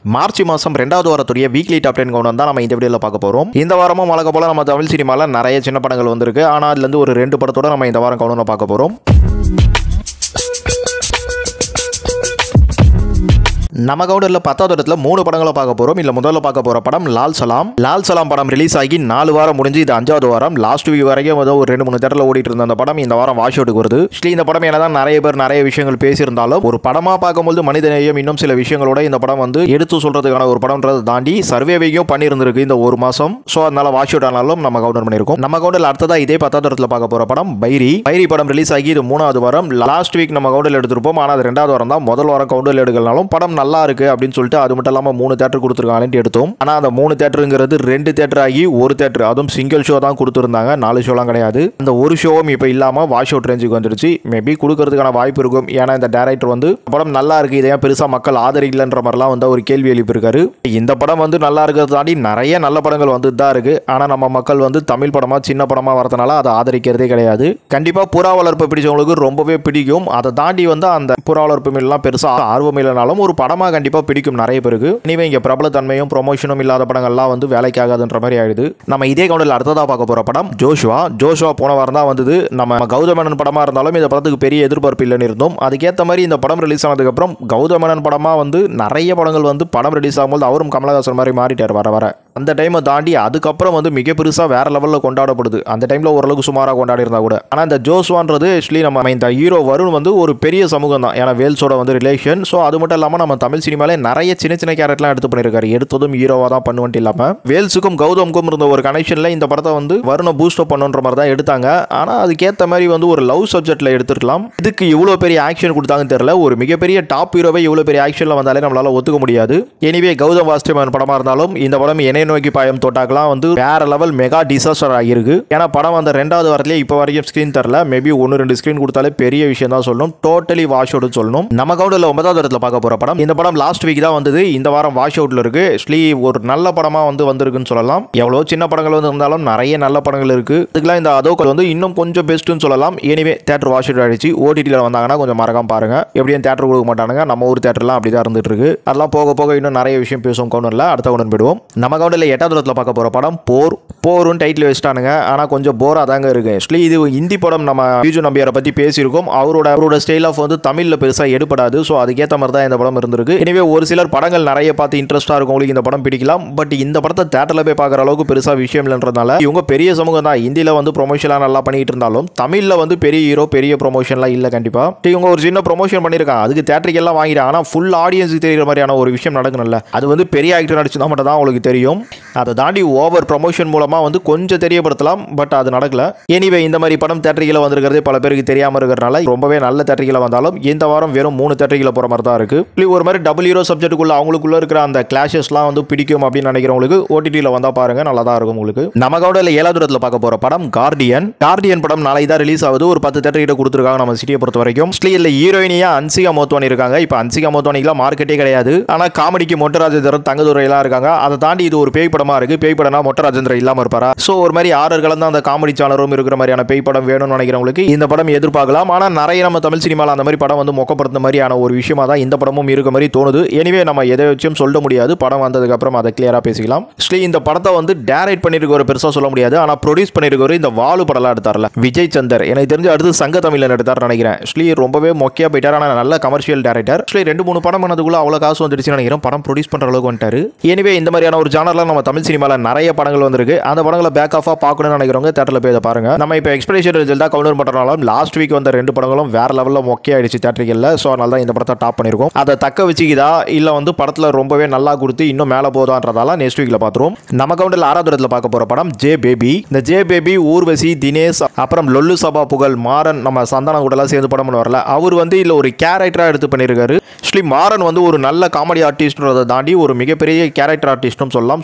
March மாதம் ரெண்டாவது வாரத்துடைய வீக்லி டாப் டென் கவுண்ட் தான் நம்ம இந்த வீடியோவில் பார்க்க போகிறோம் இந்த வாரமும் வழக்க போல நம்ம தமிழ் சினிமாவில் நிறைய சின்ன படங்கள் வந்திருக்கு ஆனால் அதுலேருந்து ஒரு ரெண்டு படத்தோட நம்ம இந்த வாரம் கவுண்ட் பார்க்க போகிறோம் நம்ம கவுண்டரில் பத்தாவது இடத்துல மூணு படங்களை பார்க்க போகிறோம் இல்லை முதல்ல பார்க்க போகிற படம் லால் சலாம் லால் சலாம் படம் ரிலீஸ் ஆகி நாலு வாரம் முடிஞ்சு இது அஞ்சாவது வாரம் லாஸ்ட் வீக் வரைக்கும் ஏதோ ஒரு ரெண்டு மூணு தேட்டரில் ஓடிட்டு இருந்த அந்த படம் இந்த வாரம் வாஷ் அவுட்டுக்கு வருது ஆக்சுவலி இந்த படம் என்னதான் நிறைய பேர் நிறைய விஷயங்கள் பேசியிருந்தாலும் ஒரு படமாக பார்க்கும்போது மனிதநேயம் இன்னும் சில விஷயங்களோட இந்த படம் வந்து எடுத்து சொல்றதுக்கான ஒரு படம்ன்றதை தாண்டி சர்வேவையும் பண்ணியிருந்திருக்கு இந்த ஒரு மாதம் ஸோ அதனால வாஷ் அவுட் ஆனாலும் நம்ம கவுண்டர் பண்ணியிருக்கோம் நம்ம கவுண்டரில் அடுத்ததா இதே பத்தாவது இடத்துல பார்க்க போகிற படம் பைரி பைரி படம் ரிலீஸ் ஆகி இது மூணாவது வாரம் லாஸ்ட் வீக் நம்ம கவுண்டரில் எடுத்திருப்போம் ஆனால் அது ரெண்டாவது வாரம் தான் முதல் வாரம் கவுண்டரில் எடுக்கலனாலும் படம் நல்லா இருக்கு அப்படின்னு சொல்லிட்டு அது மட்டும் இல்லாமல் மூணு தேட்டர் கொடுத்துருக்காங்கன்னு எடுத்தோம் ஆனால் அந்த மூணு தேட்டருங்கிறது ரெண்டு தேட்டர் ஆகி ஒரு தேட்டர் அதுவும் சிங்கிள் ஷோ தான் கொடுத்துருந்தாங்க நாலு ஷோலாம் கிடையாது அந்த ஒரு ஷோவும் இப்போ இல்லாமல் வாஷ் அவுட் ரேஞ்சுக்கு வந்துருச்சு மேபி கொடுக்கறதுக்கான வாய்ப்பு இருக்கும் ஏன்னா இந்த டேரக்டர் வந்து படம் நல்லா இருக்கு இதை ஏன் பெருசாக மக்கள் ஆதரிக்கலன்ற மாதிரிலாம் வந்து ஒரு கேள்வி எழுப்பியிருக்காரு இந்த படம் வந்து நல்லா இருக்கிறத தாண்டி நிறைய நல்ல படங்கள் வந்துட்டு தான் இருக்கு ஆனால் நம்ம மக்கள் வந்து தமிழ் படமா சின்ன படமா வரதுனால அதை ஆதரிக்கிறதே கிடையாது கண்டிப்பாக புறா வளர்ப்பு பிடிச்சவங்களுக்கு ரொம்பவே பிடிக்கும் அதை தாண்டி வந்து அந்த புறா வளர்ப்பு மீன்லாம் பெருசாக ஆர்வம் இல்லைனாலும் ஒரு படமாக கண்டிப்பாக பிடிக்கும் நிறைய பேருக்கு இனிமே இங்கே பிரபல தன்மையும் ப்ரொமோஷனும் இல்லாத படங்கள்லாம் வந்து வேலைக்கு ஆகாதுன்ற மாதிரி ஆயிடுது நம்ம இதே கவுண்டில் அடுத்ததாக பார்க்க போகிற படம் ஜோஷுவா ஜோஷுவா போன வாரம் தான் வந்தது நம்ம கௌதமனன் படமாக இருந்தாலும் இந்த படத்துக்கு பெரிய எதிர்பார்ப்பு இல்லைன்னு இருந்தோம் அதுக்கேற்ற மாதிரி இந்த படம் ரிலீஸ் ஆனதுக்கப்புறம் கௌதமனன் படமாக வந்து நிறைய படங்கள் வந்து படம் ரிலீஸ் ஆகும்போது அவரும் கமலஹாசன் மாதிரி மாறிட்டார் வர வர அந்த டைமை தாண்டி அதுக்கப்புறம் வந்து மிக பெருசாக வேற லெவலில் கொண்டாடப்படுது அந்த டைமில் ஓரளவுக்கு சுமாராக கொண்டாடி இருந்தா கூட ஆனால் இந்த ஜோஸ்வான்றது ஆக்சுவலி நம்ம இந்த ஹீரோ வருண் வந்து ஒரு பெரிய சமூகம் தான் ஏன்னா வேல்ஸோட வந்து ரிலேஷன் ஸோ அது மட்டும் இல்லாமல் நம்ம தமிழ் சினிமாலே நிறைய சின்ன சின்ன கேரக்டர்லாம் எடுத்து பண்ணியிருக்காரு எடுத்ததும் ஹீரோவாக தான் பண்ணுவன்ட்டு இல்லாமல் வேல்ஸுக்கும் கௌதமுக்கும் இருந்த ஒரு கனெக்ஷனில் இந்த படத்தை வந்து வருணை பூஸ்டப் பண்ணுன்ற மாதிரி தான் எடுத்தாங்க ஆனால் அதுக்கேற்ற மாதிரி வந்து ஒரு லவ் சப்ஜெக்ட்டில் எடுத்துருக்கலாம் இதுக்கு இவ்வளோ பெரிய ஆக்ஷன் கொடுத்தாங்கன்னு தெரியல ஒரு மிகப்பெரிய டாப் ஹீரோவை இவ்வளோ பெரிய ஆக்ஷனில் வந்தாலே நம்மளால ஒத்துக்க முடியாது எனிவே கௌதம் வாஸ்தவன் படமாக இருந்தாலும் இந்த படம் என்னை நோக்கி பாயம் தோட்டாக்கெல்லாம் வந்து வேற லெவல் மெகா டிசாஸ்டர் ஆகியிருக்கு ஏன்னா படம் அந்த ரெண்டாவது வாரத்திலே இப்போ வரைக்கும் ஸ்க்ரீன் தரல மேபி ஒன்று ரெண்டு ஸ்க்ரீன் கொடுத்தாலே பெரிய விஷயம் தான் சொல்லணும் டோட்டலி வாஷ் அவுட் சொல்லணும் நம்ம கவுண்டில் ஒன்பதாவது இடத்துல பார்க்க போகிற படம் இந்த படம் லாஸ்ட் வீக் தான் வந்தது இந்த வாரம் வாஷ் அவுட்டில் இருக்கு ஆக்சுவலி ஒரு நல்ல படமாக வந்து வந்திருக்குன்னு சொல்லலாம் எவ்வளோ சின்ன படங்கள் வந்து இருந்தாலும் நிறைய நல்ல படங்கள் இருக்கு இதுக்கெல்லாம் இந்த அதோக்கள் வந்து இன்னும் கொஞ்சம் பெஸ்ட்டுன்னு சொல்லலாம் எனிவே தேட்டர் வாஷ் அவுட் ஆயிடுச்சு ஓடிடியில் வந்தாங்கன்னா கொஞ்சம் மறக்காம பாருங்க எப்படியும் தேட்டர் கொடுக்க மாட்டானுங்க நம்ம ஊர் தேட்டர்லாம் அப்படி தான் இருந்துட்டு இருக்கு அதெல்லாம் போக போக இன்னும் நிறைய விஷயம் பேசுவோம் கவுண்டரில் அடுத்த கவுண்டர் போயிடுவோம் நம்ம கவுண்டரில் எட்டாவது இடத்துல பார்க்க போகிற படம் போர் போரும் டைட்டில் வச்சுட்டானுங்க ஆனால் கொஞ்சம் போராக தாங்க இருக்கு ஆக்சுவலி இது ஹிந்தி படம் நம்ம பிஜு நம்பியாரை பற்றி பேசியிருக்கோம் அவரோட அவரோட ஸ்டைல் ஆஃப் வந்து தமிழில் பெருசாக எடுப்படாது ஸோ அதுக்கேற்ற மாதிரி தான் இந்த படம் இருந்திருக்கு எனவே ஒரு சிலர் படங்கள் நிறைய பார்த்து இன்ட்ரெஸ்ட்டாக இருக்கும் உங்களுக்கு இந்த படம் பிடிக்கலாம் பட் இந்த படத்தை தேட்டரில் போய் பார்க்குற அளவுக்கு பெருசாக விஷயம் இல்லைன்றதுனால இவங்க பெரிய சமூகம் தான் ஹிந்தியில் வந்து ப்ரொமோஷன்லாம் நல்லா பண்ணிட்டு இருந்தாலும் தமிழில் வந்து பெரிய ஹீரோ பெரிய ப்ரொமோஷன்லாம் இல்லை கண்டிப்பாக இவங்க ஒரு சின்ன ப்ரொமோஷன் பண்ணியிருக்காங்க அதுக்கு தேட்டருக்கு எல்லாம் வாங்கிட்டாங்க ஆனால் ஃபுல் ஆடியன்ஸுக்கு தெரியுற மாதிரியான ஒரு விஷயம் நடக்கணும்ல அது வந்து பெரிய ஆக்டர் நடிச்சுதான் மட்டும் தான் உங்களுக்கு தெரியும் அதை தாண்டி ஓவர் ப்ரொமோஷன் மூலமாக வந்து கொஞ்சம் தெரியப்படுத்தலாம் பட் அது நடக்கல எனிவே இந்த மாதிரி படம் தேட்டரிகளை வந்திருக்கிறதே பல பேருக்கு தெரியாமல் இருக்கிறனால ரொம்பவே நல்ல தேட்டரிகளை வந்தாலும் இந்த வாரம் வெறும் மூணு தேட்டரிகளை போகிற மாதிரி தான் இருக்கு இப்படி ஒரு மாதிரி டபுள் ஹீரோ சப்ஜெக்ட்டுக்குள்ள அவங்களுக்குள்ள இருக்கிற அந்த கிளாஷஸ்லாம் வந்து பிடிக்கும் அப்படின்னு நினைக்கிறவங்களுக்கு ஓடிடியில் வந்தால் பாருங்க நல்லா தான் இருக்கும் உங்களுக்கு நம்ம கவுண்டில் ஏழாவது இடத்துல பார்க்க போகிற படம் கார்டியன் கார்டியன் படம் நாளை தான் ரிலீஸ் ஆகுது ஒரு பத்து தேட்டர் கிட்ட கொடுத்துருக்காங்க நம்ம சிட்டியை பொறுத்த வரைக்கும் இல்லை ஹீரோயினியா அன்சிகா மோத்வானி இருக்காங்க இப்போ அன்சிகா மோத்வானிக்கெல்லாம் மார்க்கெட்டே கிடையாது ஆனால் காமெடிக்கு மொட்டராஜேந்திரன் தங்கதுரையெல்லாம் இருக்காங்க அதை தாண்டி இது ஒரு பேய் படமா இருக்கு பேய் படம்னா மொட்டராஜேந்திரன் இல்லாமல் இருப்பாரா ஸோ ஒரு மாதிரி ஆறர் கலந்து அந்த காமெடி சேனரும் இருக்கிற மாதிரியான பேய் படம் வேணும்னு நினைக்கிறவங்களுக்கு இந்த படம் எதிர்பார்க்கலாம் ஆனால் நிறைய நம்ம தமிழ் சினிமாவில் அந்த மாதிரி படம் வந்து மொக்கப்படுத்த மாதிரியான ஒரு விஷயமா தான் இந்த படமும் இருக்க மாதிரி தோணுது எனிவே நம்ம எதை வச்சும் சொல்ல முடியாது படம் வந்ததுக்கு அப்புறம் அதை கிளியரா பேசிக்கலாம் ஆக்சுவலி இந்த படத்தை வந்து டேரக்ட் பண்ணிருக்கவர் பெருசா சொல்ல முடியாது ஆனால் ப்ரொடியூஸ் பண்ணிருக்கவர் இந்த வாலு படம்லாம் எடுத்தார்ல விஜய் சந்தர் எனக்கு தெரிஞ்சு அடுத்து சங்க தமிழன் எடுத்தார் நினைக்கிறேன் ஆக்சுவலி ரொம்பவே மொக்கையா போயிட்டார் ஆனால் நல்ல கமர்ஷியல் டேரக்டர் ஆக்சுவலி ரெண்டு மூணு படம் பண்ணதுக்குள்ள அவ்வளோ காசு வந்துடுச்சுன்னு நினைக்கிறேன் படம் ப்ரொடியூஸ் பண்ற அளவுக்கு வந்துட்டாரு எனிவே இந்த மாதிரியான ஒரு ஜானர்ல நம்ம தமிழ் சினிமாவில் நிறைய படங்கள் வந்திருக்கு அந்த படங்களை பேக் ஆஃபாக பார்க்கணும்னு நினைக்கிறவங்க தேட்டரில் போய் இதை பாருங்க நம்ம இப்போ எக்ஸ்பிரேஷன் ரிசல்ட் தான் கவுண்டர் பண்ணுறனாலும் லாஸ்ட் வீக் வந்த ரெண்டு படங்களும் வேற லெவலில் மொக்கையாயிடுச்சு தேட்டரிக்கல்ல ஸோ அதனால தான் இந்த படத்தை டாப் பண்ணியிருக்கோம் அதை தக்க வச்சுக்கிதா இல்லை வந்து படத்தில் ரொம்பவே நல்லா கொடுத்து இன்னும் மேலே போதான்றதால நெக்ஸ்ட் வீக்கில் பார்த்துருவோம் நம்ம கவுண்டில் ஆறாவது இடத்துல பார்க்க போகிற படம் ஜே பேபி இந்த ஜே பேபி ஊர்வசி தினேஷ் அப்புறம் லொல்லு சபா புகழ் மாறன் நம்ம சந்தானம் கூடலாம் சேர்ந்து படம் வரல அவர் வந்து இல்லை ஒரு கேரக்டராக எடுத்து பண்ணியிருக்காரு ஆக்சுவலி மாறன் வந்து ஒரு நல்ல காமெடி ஆர்டிஸ்ட்ன்றதை தாண்டி ஒரு மிகப்பெரிய கேரக்டர் ஆர்டிஸ்ட்டும் சொல்லலாம்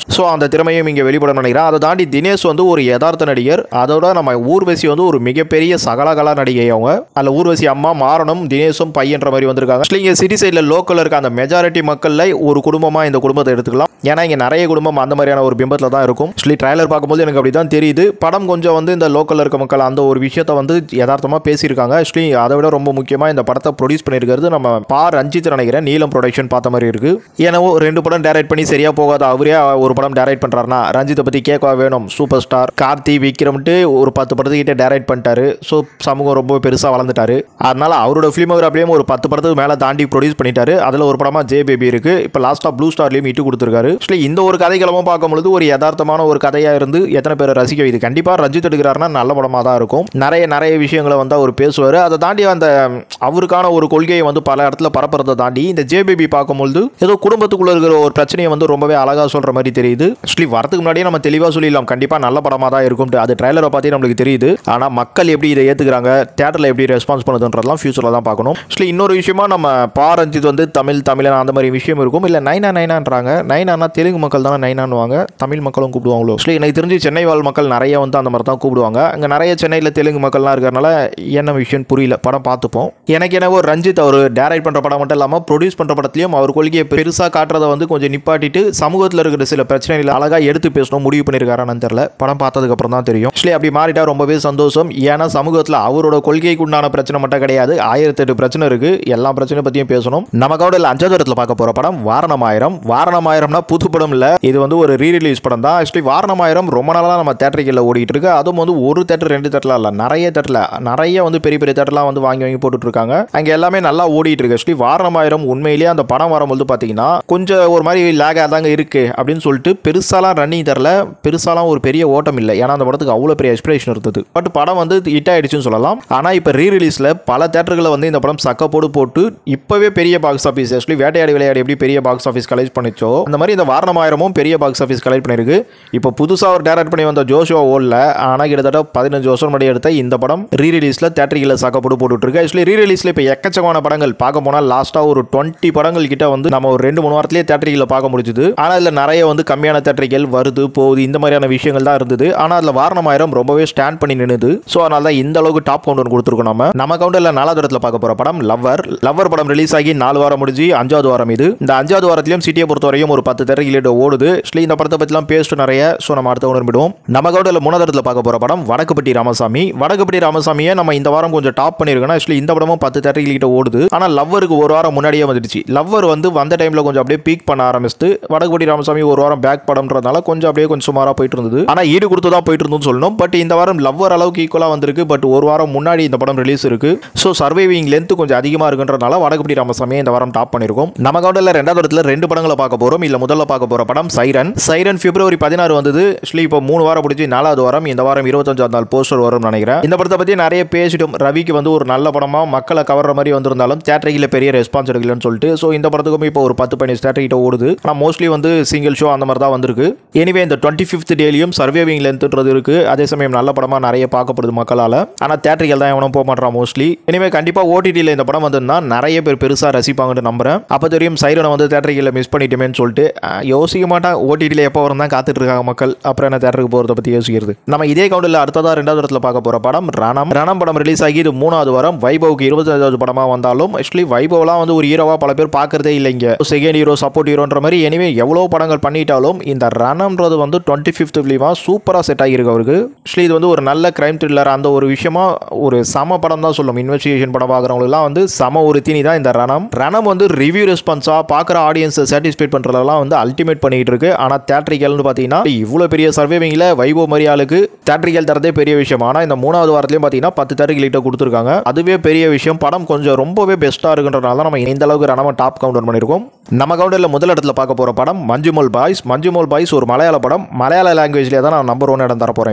ஸோ அந்த திறமையும் இங்கே வெளிப்படும் நினைக்கிறேன் அதை தாண்டி தினேஷ் வந்து ஒரு யதார்த்த நடிகர் அதோட நம்ம ஊர்வசி வந்து ஒரு மிகப்பெரிய சகலகலா நடிகை அவங்க அதில் ஊர்வசி அம்மா மாறணும் தினேஷும் பையன்ற மாதிரி வந்திருக்காங்க Actually, இங்கே சிட்டி சைடில் லோக்கலில் இருக்க அந்த மெஜாரிட்டி மக்களில் ஒரு குடும்பமாக இந்த குடும்பத்தை எடுத்துக்கலாம் ஏன்னா இங்கே நிறைய குடும்பம் அந்த மாதிரியான ஒரு பிம்பத்தில் தான் இருக்கும் ஆக்சுவலி ட்ரைலர் பார்க்கும்போது எனக்கு அப்படி தான் தெரியுது படம் கொஞ்சம் வந்து இந்த லோக்கலில் இருக்க மக்கள் அந்த ஒரு விஷயத்தை வந்து யதார்த்தமாக பேசியிருக்காங்க ஆக்சுவலி அதை விட ரொம்ப முக்கியமாக இந்த படத்தை ப்ரொடியூஸ் பண்ணியிருக்கிறது நம்ம பா ரஞ்சித் நினைக்கிறேன் நீலம் ப்ரொடக்ஷன் பார்த்த மாதிரி இருக்கு ஏன்னா ரெண்டு படம் டைரக்ட் பண்ணி சரியா போகாத அவரே ஒரு படம் டைரக்ட் பண்றாருனா ரஞ்சித்தை பத்தி கேட்கவா வேணும் சூப்பர் ஸ்டார் கார்த்தி விக்ரம்ட்டு ஒரு பத்து படத்துக்கிட்ட டைரக்ட் பண்ணிட்டாரு ஸோ சமூகம் ரொம்ப பெருசா வளர்ந்துட்டாரு அதனால அவரோட ஃபிலிமோகிராஃபிலையும் ஒரு பத்து படத்துக்கு மேல தாண்டி ப்ரொடியூஸ் பண்ணிட்டாரு அதுல ஒரு படமா ஜே பேபி இருக்கு இப்போ லாஸ்டா ப்ளூ ஸ்டார்லயும் இட்டு கொடுத்துருக்காரு ஆக்சுவலி இந்த ஒரு கதைக்களமும் பார்க்கும்பொழுது ஒரு யதார்த்தமான ஒரு கதையா இருந்து எத்தனை பேர் ரசிக்க இது கண்டிப்பா ரஞ்சித் எடுக்கிறாருன்னா நல்ல படமா தான் இருக்கும் நிறைய நிறைய விஷயங்களை வந்து அவர் பேசுவார் அதை தாண்டி அந்த ம், அவருக்கான ஒரு கொள்கையை வந்து பல இடத்துல பரப்புறதை தாண்டி இந்த ஜேபிபி பார்க்கும்பொழுது ஏதோ குடும்பத்துக்குள்ள இருக்கிற ஒரு பிரச்சனையை வந்து ரொம்பவே அழகா சொல்ற மாதிரி தெரியுது ஆக்சுவலி வரதுக்கு முன்னாடியே நம்ம தெளிவா சொல்லிடலாம் கண்டிப்பா நல்ல படமா தான் இருக்கும்ட்டு அது ட்ரைலரை பார்த்தே நம்மளுக்கு தெரியுது ஆனா மக்கள் எப்படி இதை ஏத்துக்கிறாங்க தியேட்டர்ல எப்படி ரெஸ்பான்ஸ் பண்ணுதுன்றதெல்லாம் ஃபியூச்சர்ல தான் பார்க்கணும் ஆக்சுவலி இன்னொரு விஷயமா நம்ம பா ரஞ்சித் வந்து தமிழ் தமிழன் அந்த மாதிரி விஷயம் இருக்கும் இல்ல நைனா நைனான்றாங்க நைனானா தெலுங்கு மக்கள் தானே நைனான்னுவாங்க தமிழ் மக்களும் கூப்பிடுவாங்களோ ஆக்சுவலி எனக்கு தெரிஞ்சு சென்னை வாழ் மக்கள் நிறைய வந்து அந்த மாதிரி தான் கூப்பிடுவாங்க அங்கே நிறைய சென்னையில் தெலுங்கு மக்கள்லாம் இருக்கிறனால என்ன விஷயம் புரியல படம் பார்த்துப்போம் எனக்கு என்னவோ ரஞ்சித் அவர் டேரக்ட் பண்ணுற படம் மட்டும் இல்லாமல் ப்ரொடியூஸ் பண்ணுற படத்துலையும் அவர் கொள்கையை பெருசாக காட்டுறதை வந்து கொஞ்சம் நிப்பாட்டிட்டு சமூகத்தில் இருக்கிற சில பிரச்சனைகளை அழகாக எடுத்து பேசணும் முடிவு பண்ணியிருக்காரான்னு தெரியல படம் பார்த்ததுக்கு அப்புறம் தான் தெரியும் ஆக்சுவலி அப்படி மாறிட்டா ரொம்பவே சந்தோஷம் ஏன்னா சமூகத்தில் அவரோட கொள்கைக்கு உண்டான பிரச்சனை மட்டும் கிடையாது ஆயிரத்தெட்டு பிரச்சனை இருக்கு எல்லா பிரச்சனை பற்றியும் பேசணும் நம்ம கவுடில் அஞ்சாவது இடத்துல பார்க்க போகிற படம் வாரணமாயிரம் வாரணமாயிரம்னா புது படம் இல்லை இது வந்து ஒரு ரீ ரிலீஸ் படம் தான் ஆக்சுவலி வாரணமாயிரம் ரொம்ப நாளாக நம்ம தேட்டரிகளில் ஓடிட்டு இருக்கு அதுவும் வந்து ஒரு தேட்டர் ரெண்டு தேட்டர்லாம் இல்லை நிறைய தேட்டரில் நிறைய வந்து பெரிய பெரிய தேட்டர்லாம் வந்து வாங்கி வாங்கி போட்டுட்டு இருக்காங்க அங்கே எல்லாமே நல்லா ஓடிட்டு இருக்கு ஆக்சுவலி வாரணமாயிரம் உண்மையிலேயே அந்த படம் வரும்போது பார்த்தீங்கன்னா கொஞ்சம் ஒரு மாதிரி லேகாக தாங்க இருக்கு அப்படின்னு சொல்லிட்டு பெருசாலாம் ரன்னிங் தரல பெருசாலாம் ஒரு பெரிய ஓட்டம் இல்லை ஏன்னா அந்த படத்துக்கு அவ்வளோ பெரிய எக்ஸ்பிரேஷன் இருந்தது பட் படம் வந்து ஹிட் ஆயிடுச்சுன்னு சொல்லலாம் ஆனால் இப்போ ரீ ரிலீஸில் பல தேட்டர்களில் வந்து இந்த படம் சக்கப்போடு போட்டு இப்போவே பெரிய பாக்ஸ் ஆஃபீஸ் ஆக்சுவலி வேட்டையாடி விளையாடி எப்படி பெரிய பாக்ஸ் ஆஃபீஸ் கலெக்ட் பண்ணிச்சோ அந்த மாதிரி இந்த வாரணமாயிரமும் பெரிய பாக்ஸ் ஆஃபீஸ் கலெக்ட் பண்ணியிருக்கு இப்போ புதுசாக ஒரு டேரக்ட் பண்ணி வந்த ஜோஷோ ஓடல ஆனால் கிட்டத்தட்ட பதினஞ்சு வருஷம் முன்னாடி எடுத்த இந்த படம் ரீ ரிலீஸில் தேட்டரிகளில் சக்கப்போடு போட்டுட்டு இருக்கு ஆக்சுவலி ரீ ரிலீஸில் இப்போ எக்கச்சக்கமான படங்கள் பார்க்க போனால் லாஸ்ட்டாக ஒரு டுவெண்ட்டி படங்கள் கிட்ட வந்து நம்ம ஒரு ரெண்டு மூணு வாரத்திலேயே தேட்டரிகளில் பார்க்க முடிஞ்சுது ஆனால் அதில் நிறைய வந்து கம்மியான தேட்டரிகள் வருது போகுது இந்த மாதிரியான விஷயங்கள் தான் இருந்தது ஆனால் அதில் வாரணமாயிரம் ரொம்பவே ஸ்டாண்ட் பண்ணி நின்னுது ஸோ அதனால தான் இந்த அளவுக்கு டாப் கவுண்டர் கொடுத்துருக்கோம் நம்ம நம்ம கவுண்டரில் நாலாவது இடத்துல பார்க்க போகிற படம் லவ்வர் லவ்வர் படம் ரிலீஸ் ஆகி நாலு வாரம் முடிஞ்சு அஞ்சாவது வாரம் இது இந்த அஞ்சாவது வாரத்திலையும் சிட்டியை பொறுத்த வரையும் ஒரு பத்து தேட்டரிகள் ஓடுது ஆக்சுவலி இந்த படத்தை பற்றிலாம் பேஸ்ட் நிறைய ஸோ நம்ம அடுத்த உணர்விடுவோம் நம்ம கவுண்டரில் மூணாவது இடத்துல பார்க்க போகிற படம் வடக்குப்பட்டி ராமசாமி வடக்குப்பட்டி ராமசாமியை நம்ம இந்த வாரம் கொஞ்சம் டாப் பண்ணியிருக்கோம் ஆக்சுவலி இந்த படமும் பத்து தேட்டரிகள் கிட்ட ஓடுது ஆனால் லவ்வருக்கு ஒரு வாரம் முன்னாடியே வந்துடுச்சு லவ்வர் வந்து வந்த டைமில் கொஞ்சம் அப்படியே பீக் பண்ண ஆரம்பிச்சு வடக்குப்பட்டி ராமசாமி ஒரு வாரம் பேக் படம்ன்றதுனால கொஞ்சம் அப்படியே கொஞ்சம் சுமாராக போயிட்டு இருந்தது ஆனால் ஈடு கொடுத்து தான் போயிட்டு இருந்தோம்னு சொல்லணும் பட் இந்த வாரம் லவ்வர் அளவுக்கு ஈக்குவலாக வந்திருக்கு பட் ஒரு வாரம் முன்னாடி இந்த படம் ரிலீஸ் இருக்கு ஸோ சர்வைவிங் லென்த் கொஞ்சம் அதிகமாக இருக்குன்றனால வடக்குப்பட்டி ராமசாமியை இந்த வாரம் டாப் பண்ணியிருக்கோம் நம்ம கவுண்டரில் ரெண்டாவது இடத்துல ரெண்டு படங்களை பார்க்க போகிறோம் இல்லை முதல்ல பார்க்க போகிற படம் சைரன் சைரன் பிப்ரவரி பதினாறு வந்தது ஆக்சுவலி இப்போ மூணு வாரம் பிடிச்சி நாலாவது வாரம் இந்த வாரம் இருபத்தஞ்சாவது நாள் போஸ்டர் வரும்னு நினைக்கிறேன் இந்த படத்தை பற்றி நிறைய பேசிட்டோம் ரவிக்கு வந்து ஒரு நல்ல படமாக மக்களை கவர்ற மாதிரி வந்திருந்தாலும் தேட்டரியில் பெரிய ரெஸ்பான்ஸ் எடுக்கலன்னு சொல்லிட்டு ஸோ இந்த படத்துக்கும் இப்போ ஒரு பத்து பதினஞ்சு தேட்டர் கிட்ட ஓடுது ஆனால் மோஸ்ட்லி வந்து சிங்கிள் ஷோ அந்த மாதிரி தான் வந்திருக்கு எனிவே இந்த டுவெண்ட்டி ஃபிஃப்த் டேலையும் சர்வேவிங் லென்த்ன்றது இருக்கு அதே சமயம் நல்ல படமாக நிறைய பார்க்கப்படுது மக்களால் ஆனால் தேட்டரிகள் தான் எவனும் போக மாட்டான் மோஸ்ட்லி எனிவே கண்டிப்பாக ஓடிடியில் இந்த படம் வந்திருந்தா நிறைய பேர் பெருசாக ரசிப்பாங்கன்னு நம்புறேன் அப்போ தெரியும் சைரனை வந்து தேட்டரிகளில் மிஸ் பண்ணிட்டோமேன்னு சொல்லிட்டு அஹ், யோசிக்க மாட்டான் ஓடிடியில் எப்போ வரும் தான் காத்துட்டு இருக்காங்க மக்கள் அப்புறம் என்ன தேட்டருக்கு போகிறத பற்றி யோசிக்கிறது நம்ம இதே கவுண்டில் அடுத்ததாக ரெண்டாவது இடத்துல பார்க்க போகிற படம் ரணம் ரணம் படம் ரிலீஸ் ஆகி இது மூணாவது வாரம் வைபவுக்கு இருபத்தஞ்சாவது படமாக வந்தாலும் ஆக்சுவலி வைபவ்லாம் வந்து ஒரு ஹீரோவாக பல பேர் பார்க்கறதே இல்லைங்க செகண்ட் ஹீரோ சப்போர்ட் ஹீரோன்ற மாதிரி எனிவே எவ்வளோ படங்கள் பண்ணிட்டாலும் இந்த ரணம்ன்றது வந்து டுவெண்ட்டி ஃபிஃப்த் ஃபிலிமாக சூப்பராக செட் ஆகியிருக்கு அவருக்கு ஆக்சுவலி இது வந்து ஒரு நல்ல கிரைம் த்ரில்லர் அந்த ஒரு விஷயமா ஒரு சம படம் தான் சொல்லும் இன்வெஸ்டிகேஷன் படம் பார்க்குறவங்களுக்குலாம் வந்து சம ஒரு தீனி தான் இந்த ரணம் ரணம் வந்து ரிவ்யூ ரெஸ்பான்ஸாக பார்க்குற ஆடியன்ஸை சாட்டிஸ்ஃபைட் பண்ணுறதெல்லாம் வந்து அல்டிமேட் பண்ணிட்டு இருக்கு ஆனால் தேட்டரிக்கல்னு பார்த்தீங்கன்னா இவ்வளோ பெரிய சர்வேவிங்கில் வைபவ் மரியாளுக்கு தேட்டரிக்கல் தரதே பெரிய விஷயம் ஆனால் இந்த மூணாவது வாரத்துலையும் பார்த்தீங்கன்னா பத்து தேட்டரிக்கிட்ட கொடுத்துருக்காங்க அதுவே பெரிய விஷயம் படம் கொஞ்சம் ரொம்பவே பெஸ்ட்டாக இருக்குன்றனால தான் நம்ம இந்த அளவுக்கு ரணம டாப் கவுண்டர் பண்ணியிருக்கோம் நம்ம கவுண்டரில் முதல் இடத்துல பார்க்க போகிற படம் மஞ்சுமல் பாய்ஸ் மஞ்சுமல் பாய்ஸ் ஒரு மலையாள படம் மலையாள லாங்குவேஜ்லேயே தான் நான் நம்பர் ஒன் இடம் தர போகிறேன் இப்போ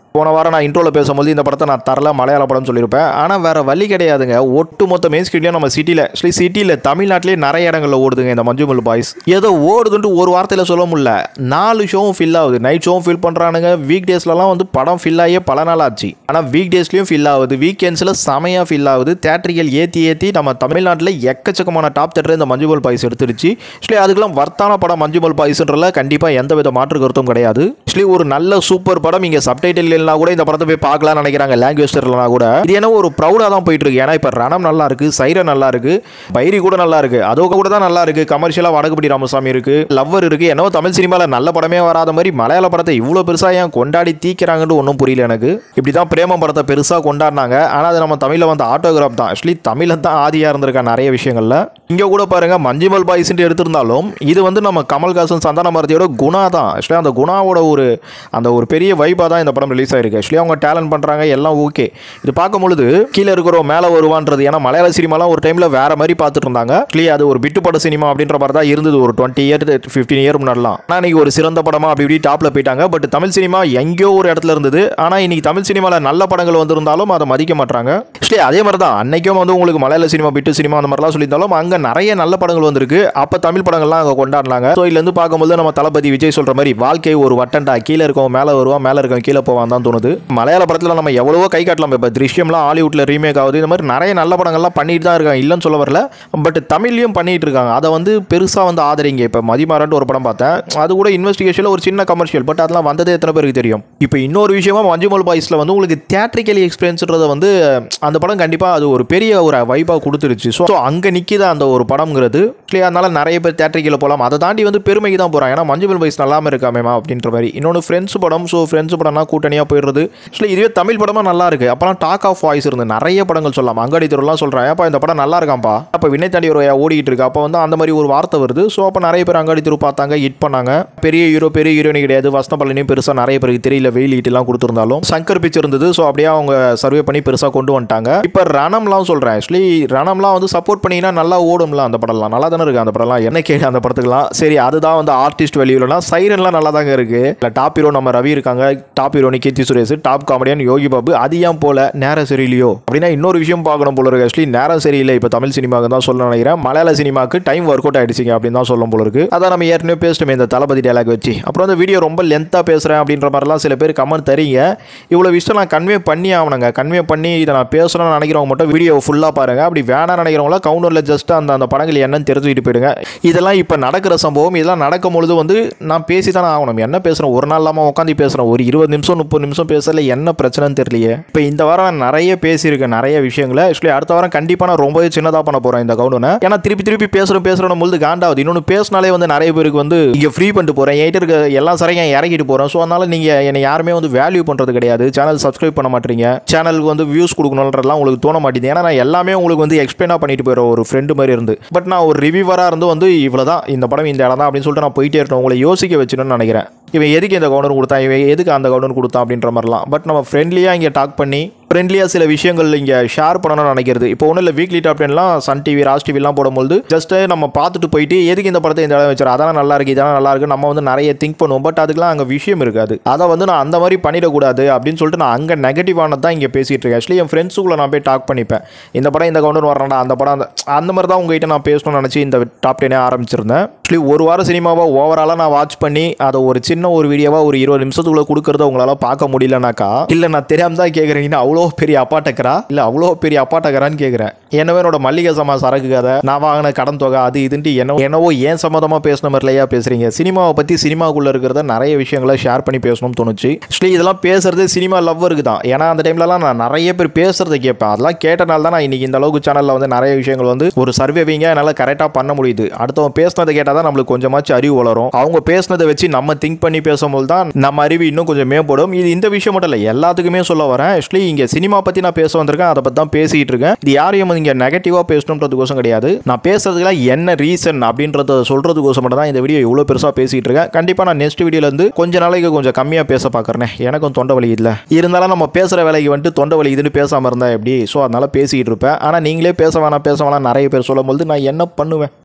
போன வாரம் நான் இன்ட்ரோல பேசும்போது இந்த படத்தை நான் தரல மலையாள படம் சொல்லியிருப்பேன் ஆனால் வேற வழி கிடையாதுங்க ஒட்டு மொத்த மெயின் ஸ்க்ரீன்லையும் நம்ம சிட்டியில் ஆக்சுவலி சிட்டியில் தமிழ்நாட்டிலே நிறைய இடங்களில் ஓடுதுங்க இந்த மஞ்சுமல் பாய்ஸ் ஏதோ ஓடுதுன்ட்டு ஒரு வார்த்தையில் சொல்ல முடியல நாலு ஷோவும் ஃபில் ஆகுது நைட் ஷோவும் ஃபில் பண்ணுறானுங்க வீக் டேஸ்லலாம் வந்து படம் ஃபில் ஆகியே பல நாள் ஆச்சு ஆனால் வீக் டேஸ்லையும் ஃபில் ஆகுது வீக்கெண்ட்ஸில் செமையாக ஃபில் ஆகுது தேட்டரிகள் ஏற்றி ஏற்றி நம்ம தமிழ்நாட்டில் எக்கச்சக்கமான டாப் தேட்டர் இந்த மஞ்சுமல் பாய்ஸ் எடுத்துருச்சு ஆக்சுவலி அதுக்கெல்லாம் வர்த்தான படம் மஞ்சுமல் பாய்ஸ்ன்றல கண்டிப்பாக எந்த வித மாற்று கருத்தும் கிடையாது ஆக்சுவலி ஒரு நல்ல சூப்பர் படம் இங்கே சப்டைட்டில் இல்லைனா கூட இந்த படத்தை போய் பார்க்கலாம்னு நினைக்கிறாங்க லாங்குவேஜ் தெரியலனா கூட இது என்ன ஒரு ப்ரௌடாக தான் போயிட்டு இருக்கு ஏன்னா இப்போ ரணம் நல்லா இருக்கு சைரன் நல்லா இருக்கு பைரி கூட நல்லா இருக்கு அதோக கூட தான் நல்லா இருக்கு கமர்ஷியலாக வடகுபடி ராமசாமி இருக்கு லவ்வர் இருக்கு என்னவோ தமிழ் சினிமாவில் நல்ல படமே வராத மாதிரி மலையாள படத்தை இவ்வளோ பெருசாக ஏன் கொண்டாடி தீக்கிறாங்கன்னு ஒன்றும் புரியல எனக்கு இப்படி தான் பிரேமம் படத்தை பெருசாக கொண்டாடினாங்க ஆனால் அது நம்ம தமிழில் வந்து ஆட்டோகிராஃப் தான் ஆக்சுவலி தமிழில் தான் ஆதியாக இருந்திருக்கா நிறைய விஷயங்களில் இங்கே கூட பாருங்க மஞ்சுமல் பாய்ஸ்ன்ட்டு எடுத்திருந்தாலும் இது வந்து நம்ம கமல்ஹாசன் சந்தான மாரதியோட குணா தான் ஆக்சுவலி அந்த குணாவோட ஒரு அந்த ஒரு பெரிய வைப்பாக தான் இந்த படம் ரிலீஸ் ஆயிருக்கு ஆக்சுவலி அவங்க டேலண்ட் பண்ணுறாங்க எல்லாம் ஓகே இது பார்க்கும் பொழுது கீழே இருக்கிறோம் மேலே வருவான்றது ஏன்னா மலையாள சினிமாலாம் ஒரு டைமில் வேற மாதிரி பார்த்துட்டு இருந்தாங்க ஆக்சுவலி அது ஒரு பிட்டு பட சினிமா அப்படின்ற மாதிரி தான் இருந்தது ஒரு டுவெண்ட்டி இயர் ஃபிஃப்டீன் இயர் முன்னாடிலாம் ஆனால் இன்னைக்கு ஒரு சிறந்த படமா அப்படி இப்படி டாப்பில் போயிட்டாங்க பட் தமிழ் சினிமா எங்கேயோ ஒரு இடத்துல இருந்தது ஆனால் இன்னைக்கு தமிழ் சினிமாவில் நல்ல படங்கள் வந்திருந்தாலும் அதை மதிக்க மாட்டாங்க ஆக்சுவலி அதே மாதிரி தான் அன்னைக்கும் வந்து உங்களுக்கு மலையாள சினிமா பிட்டு சினிமா அந்த மாதிரிலாம் சொல்லியிருந்தாலும் அங்கே நிறைய நல்ல படங்கள் வந்திருக்கு அப்போ தமிழ் படங்கள்லாம் அங்கே கொண்டாடினாங்க ஸோ இதுலேருந்து பார்க்கும்போது நம்ம தளபதி விஜய் சொல்கிற மாதிரி வாழ்க்கை ஒரு வட்டண்டா கீழே இருக்கவன் மேலே வருவான் மேலே இருக்கவன் கீழே போவான் தான் தோணுது மலையாள படத்தில் நம்ம எவ்வளவோ கை காட்டலாம் இப்போ திருஷ்யம்லாம் ஹாலிவுட்டில் ரீமேக் ஆகுது இந்த மாதிரி நிறைய நல்ல படங்கள்லாம் பண்ணிட்டு தான் இருக்காங்க இல்லைன்னு சொல்ல வரல பட் தமிழ்லையும் பண்ணிட்டு இருக்காங்க அதை வந்து பெருசாக வந்து ஆதரிங்க இப்போ மதிமாறன்ட்டு ஒரு படம் பார்த்தேன் அது கூட இன்வெஸ்டிகேஷனில் ஒரு சின்ன கமர்ஷியல் பட் அதெல்லாம் வந்ததே எத்தனை பேருக்கு தெரியும் இப்போ இன்னொரு விஷயமா மஞ்சுமல் பாய்ஸில் வந்து உங்களுக்கு தியேட்ரிக்கலி எக்ஸ்பீரியன்ஸ்ன்றத வந்து அந்த படம் கண்டிப்பாக அது ஒரு பெரிய ஒரு வைப்பாக கொடுத்துருச்சு ஸோ அங்கே நிற்கிது அந்த ஒரு படம்ங்கிறது இல்லையா அதனால நிறைய பேர் தேட்டரிக்கில் போகலாம் அதை தாண்டி வந்து பெருமைக்கு தான் போகிறாங்க ஏன்னா மஞ்சுமல் பாய்ஸ் நல்லாமல் இருக்காமேமா அப்படின்ற மாதிரி இன்னொன்று ஃப்ரெண்ட்ஸ் படம் ஸோ ஃப்ரெண்ட்ஸ் படம்னா கூட்டணியாக போயிடுறது ஆக்சுவலி இதுவே தமிழ் படமாக நல்லா இருக்கு அப்போலாம் டாக் ஆஃப் வாய்ஸ் இருந்து நிறைய படங்கள் சொல்லலாம் அங்காடி தெருலாம் சொல்கிறேன் ஏப்பா இந்த படம் நல்லா இருக்காம்ப்பா அப்போ வினை தாண்டி ஒரு ஓடிட்டு இருக்கு அப்போ வந்து அந்த மாதிரி ஒரு வார்த்தை வருது ஸோ அப்போ நிறைய பேர் அங்காடி தெரு பார்த்தாங்க ஹிட் பண்ணாங்க பெரிய ஹீரோ பெரிய ஹீரோனி கிடையாது வசந்த பழனியும் பெருசாக நிறைய பேருக்கு தெரியல வெயில் ஹீட்லாம் கொடுத்துருந்தாலும் சங்கர் பிக்சர் இருந்தது ஸோ அப்படியே அவங்க சர்வே பண்ணி பெருசாக கொண்டு வந்துட்டாங்க இப்போ ரணம்லாம் சொல்கிறேன் ஆக்சுவலி ரணம்லாம் வந்து சப்போர்ட் பண்ணிங்கன்னா நல்லா ஓடும்ல அந்த படம்லாம் நல்லா தானே இருக்கு அந்த படம்லாம் என்ன கேடு அந்த படத்துக்குலாம் சரி அதுதான் வந்து ஆர்டிஸ்ட் வெளியிலலாம் சைரன்லாம் நல்லா தாங்க இருக்கு இல்லை டாப் ஹீரோ நம்ம ரவி இருக்காங்க top heroine Keerthy Suresh top comedian Yogi Babu அது ஏன் போல நேரம் சரியில்லையோ அப்படின்னா இன்னொரு விஷயம் பார்க்கணும் போல இருக்கு ஆக்சுவலி நேரம் சரியில்லை இப்போ தமிழ் சினிமாவுக்கு தான் சொல்ல நினைக்கிறேன் மலையாள சினிமாவுக்கு டைம் ஒர்க் அவுட் ஆயிடுச்சிங்க அப்படின்னு தான் சொல்லும் போல இருக்கு அதான் நம்ம ஏற்கனவே பேசிட்டோமே இந்த தளபதி டேலாக் வச்சு அப்புறம் அந்த வீடியோ ரொம்ப லென்த்தாக பேசுகிறேன் அப்படின்ற மாதிரிலாம் சில பேர் கமெண்ட் தரீங்க இவ்வளோ விஷயம் நான் கன்வே பண்ணி ஆகணுங்க கன்வே பண்ணி இதை நான் பேசணும்னு நினைக்கிறவங்க மட்டும் வீடியோ ஃபுல்லாக பாருங்க அப்படி வேணாம் நினைக்கிறவங்களா கவுண்டரில் ஜஸ்ட் அந்த அந்த படங்கள் என்னன்னு தெரிஞ்சுக்கிட்டு போயிடுங்க இதெல்லாம் இப்போ நடக்கிற சம்பவம் இதெல்லாம் நடக்கும் பொழுது வந்து நான் பேசி தானே ஆகணும் என்ன பேசுகிறேன் ஒரு நாள் இல்லாமல் உட்காந்து பேசுகிறேன் ஒரு இருபது நிமிஷம் முப்பது நிமிஷம் பேசல என்ன பிரச்சனைன்னு தெரியலையே இப்போ இந்த வாரம் நான் நிறைய பேசியிருக்கேன் நிறைய விஷயங்களை ஆக்சுவலி அடுத்த வாரம் கண்டிப்பாக நான் ரொம்பவே சின்னதாக பண்ண போகிறேன் இந்த கவுண்டனை ஏன்னா திருப்பி திருப்பி பேசுகிறோம் பேசுகிறோம் பொழுது காண்டாவது இன்னொன்று பேசினாலே வந்து நிறைய பேருக்கு வந்து இங்கே ஃப்ரீ பண்ணிட்டு போகிறேன் என்கிட்ட இருக்க எல்லா சரையும் இறக்கிட்டு போகிறேன் ஸோ அதனால் நீங்கள் என்னை யாருமே வந்து வேல்யூ பண்ணுறது கிடையாது சேனல் சப்ஸ்கிரைப் பண்ண மாட்டீங்க சேனலுக்கு வந்து வியூஸ் கொடுக்கணுன்றதுலாம் உங்களுக்கு தோண மாட்டேங்குது ஏன்னா நான் எல்லாமே உங்களுக்கு வந்து எக்ஸ்பிளைனாக பண்ணிட்டு போயிடுற ஒரு ஃப்ரெண்டு மாதிரி இருந்து பட் நான் ஒரு ரிவ்யூவராக இருந்து வந்து இவ்வளோ தான் இந்த படம் இந்த இடம் தான் அப்படின்னு சொல்லிட்டு நான் போயிட்டே இருக்கேன் உங்களை யோசிக்க வச்சுன்னு நினைக்கிறேன் இவன் எதுக்கு இந்த கவுண்டர் கொடுத்தான் இவன் எதுக்கு அந்த கவுண்டர் கொடுத்தான் அப்படின்ற மாதிரிலாம் பட் நம்ம ஃப்ரெண்ட்லியாக இங்கே டாக் பண்ணி ஃப்ரெண்ட்லியாக சில விஷயங்கள் இங்கே ஷேர் பண்ணணும்னு நினைக்கிறது இப்போ ஒன்றும் இல்லை வீக்லி டாப் டென்லாம் சன் டிவி ராஜ் டிவிலாம் போடும்போது ஜஸ்ட் நம்ம பார்த்துட்டு போயிட்டு எதுக்கு இந்த படத்தை இந்த இடம் வச்சார் அதெல்லாம் நல்லா இருக்கு இதெல்லாம் நல்லா இருக்கு நம்ம வந்து நிறைய திங்க் பண்ணுவோம் பட் அதுக்கெல்லாம் அங்கே விஷயம் இருக்காது அதை வந்து நான் அந்த மாதிரி பண்ணிடக்கூடாது அப்படின்னு சொல்லிட்டு நான் அங்கே நெகட்டிவானது தான் இங்கே பேசிகிட்டு இருக்கேன் ஆக்சுவலி என் ஃப்ரெண்ட்ஸுக்குள்ளே நான் போய் டாக் பண்ணிப்பேன் இந்த படம் இந்த கவுண்டர் வரணும்டா அந்த படம் அந்த அந்த மாதிரி தான் உங்ககிட்ட நான் பேசணும்னு நினச்சி இந்த டாப் டென்னே ஆரம்பிச்சிருந்தேன் ஆக்சுவலி ஒரு வாரம் சினிமாவை ஓவராலாக நான் வாட்ச் பண்ணி அதை ஒரு சின்ன ஒரு வீடியோவாக ஒரு இருபது நிமிஷத்துக்குள்ளே கொடுக்கறத உங்களால் பார்க்க முடியலனாக்கா இல்லை நான் தெரியாமல் தான் கேட்குறீங்கன்னா அவ்வளோ பெரிய அப்பாட்டக்கரா இல்லை அவ்வளோ பெரிய அப்பாட்டக்கரான்னு கேட்குறேன் என்னவோ என்னோட மல்லிகை சமா சரக்கு கதை நான் வாங்கின கடன் தொகை அது இதுன்ட்டு என்ன என்னவோ ஏன் சம்மந்தமாக பேசின மாதிரிலையா பேசுகிறீங்க சினிமாவை பற்றி சினிமாக்குள்ளே இருக்கிறத நிறைய விஷயங்களை ஷேர் பண்ணி பேசணும்னு தோணுச்சு ஆக்சுவலி இதெல்லாம் பேசுறது சினிமா லவ்வருக்கு தான் ஏன்னா அந்த டைம்லலாம் நான் நிறைய பேர் பேசுறதை கேட்பேன் அதெல்லாம் கேட்டனால தான் நான் இன்னைக்கு இந்த அளவுக்கு சேனலில் வந்து நிறைய விஷயங்கள் வந்து ஒரு சர்வேவிங்க என்னால் கரெக்டாக பண்ண முடியுது அடுத்தவன் பேசினதை கேட்டால் தான் நம்மளுக்கு கொஞ்சமாச்சும் அறிவு வளரும் அவங்க பேசினதை வச்சு நம்ம திங்க் பண்ணி பேசும்போது தான் நம்ம அறிவு இன்னும் கொஞ்சம் மேம்படும் இது இந்த விஷயம் மட்டும் இல்லை எல்லாத்துக்குமே சொல்ல வரேன் ஆக்சுவலி இங்கே சினிமா பற்றி நான் பேச வந்திருக்கேன் அதை பற்றி தான் பேசிகிட்டு இருக்கேன் இது யாரையும் இங்கே நெகட்டிவாக பேசணுன்றதுக்கோசம் கிடையாது நான் பேசுறதுக்குலாம் என்ன ரீசன் அப்படின்றத சொல்கிறதுக்கோசம் மட்டும் தான் இந்த வீடியோ இவ்வளோ பெருசாக பேசிகிட்டு இருக்கேன் கண்டிப்பாக நான் நெக்ஸ்ட் வீடியோலேருந்து கொஞ்ச நாளைக்கு கொஞ்சம் கம்மியாக பேச பார்க்குறேன் எனக்கும் தொண்டை வலி இல்லை இருந்தாலும் நம்ம பேசுகிற வேலைக்கு வந்துட்டு தொண்டை வலி இதுன்னு பேசாமல் இருந்தால் எப்படி ஸோ அதனால் பேசிக்கிட்டு இருப்பேன் ஆனால் நீங்களே பேச வேணாம் பேச வேணாம் நிறைய பேர் சொல்லும்போது நான் என்ன பண்ணுவேன்